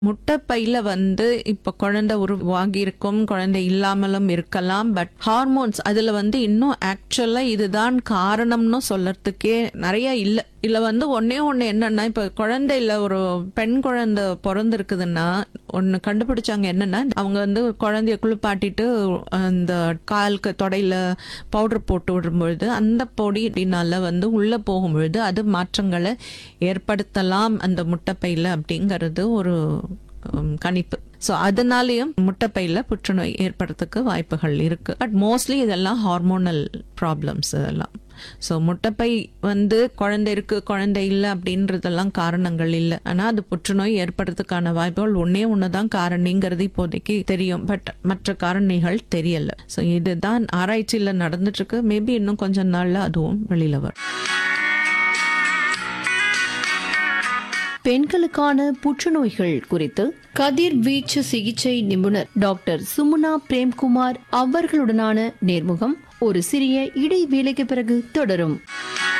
முட்டைப்பையில வந்து இப்ப குழந்தை உருவாகி இருக்கும் குழந்தை இல்லாமலும் இருக்கலாம் பட் ஹார்மோன்ஸ் அதுல வந்து இன்னும் ஆக்சுவலா இதுதான் காரணம்னு சொல்லறதுக்கே நிறைய இல்ல இல்ல வந்து ஒன்னே ஒண்ணு என்னன்னா இப்ப குழந்தையில ஒரு பெண் குழந்தை பிறந்திருக்குதுன்னா ஒன்னு கண்டுபிடிச்சாங்க என்னன்னா அவங்க வந்து குழந்தைய குளிப்பாட்டிட்டு அந்த காலுக்கு தொடையில பவுடர் போட்டு விடும்பொழுது அந்த பொடினால வந்து உள்ள போகும்பொழுது அது மாற்றங்களை ஏற்படுத்தலாம் அந்த முட்டைப்பையில அப்படிங்கிறது ஒரு உம், கணிப்பு ஸோ அதனாலேயும் முட்டைப்பையில புற்றுநோய் ஏற்படுறதுக்கு வாய்ப்புகள் இருக்கு பட் மோஸ்ட்லி இதெல்லாம் ஹார்மோனல் ப்ராப்ளம்ஸ் இதெல்லாம் ஸோ முட்டைப்பை வந்து குழந்தை இருக்கு குழந்தை இல்லை அப்படின்றதெல்லாம் காரணங்கள் இல்லை ஆனால் அது புற்றுநோய் ஏற்படுறதுக்கான வாய்ப்புகள் ஒன்னே ஒன்று தான் காரணிங்கிறது இப்போதைக்கு தெரியும் பட் மற்ற காரணிகள் தெரியல ஸோ இதுதான் ஆராய்ச்சியில் நடந்துட்டு இருக்கு மேபி இன்னும் கொஞ்ச நாள்ல அதுவும் வெளியில வரும் பெண்களுக்கான புற்றுநோய்கள் குறித்து கதிர்வீச்சு சிகிச்சை நிபுணர் டாக்டர் சுமுனா பிரேம்குமார் அவர்களுடனான நேர்முகம் ஒரு சிறிய இடைவேளைக்கு பிறகு தொடரும்